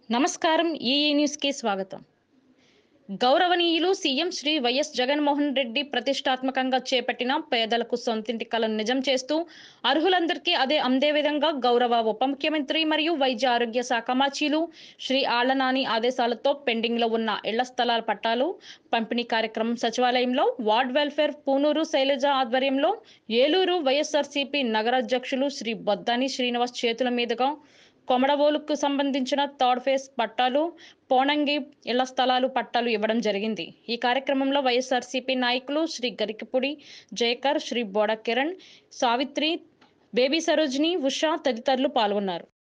నమస్కారం ఈఈ న్యూస్కి స్వాగతం గౌరవనీయులు సీఎం శ్రీ వైఎస్ జగన్మోహన్ రెడ్డి ప్రతిష్టాత్మకంగా చేపట్టిన పేదలకు సొంతింటి కలను నిజం చేస్తూ అర్హులందరికీ అదే అందే విధంగా గౌరవ ఉప ముఖ్యమంత్రి మరియు వైద్య ఆరోగ్య శాఖ మాచీలు శ్రీ ఆళ్లనాని ఆదేశాలతో పెండింగ్లో ఉన్న ఇళ్ల స్థలాల పట్టాలు పంపిణీ కార్యక్రమం సచివాలయంలో వార్డ్ వెల్ఫేర్ పూనూరు శైలజ ఆధ్వర్యంలో ఏలూరు వైఎస్ఆర్సీపీ నగరాధ్యక్షులు శ్రీ బొద్దాని శ్రీనివాస్ చేతుల మీదుగా కొమడవోలుకు సంబంధించిన థర్డ్ ఫేజ్ పట్టాలు పోనంగి ఇళ్ల స్థలాలు పట్టాలు ఇవ్వడం జరిగింది ఈ కార్యక్రమంలో వైఎస్ఆర్సీపీ నాయకులు శ్రీ గరికపూడి జయకర్ శ్రీ బోడ కిరణ్ సావిత్రి బేబీ సరోజిని ఉషా తదితరులు పాల్గొన్నారు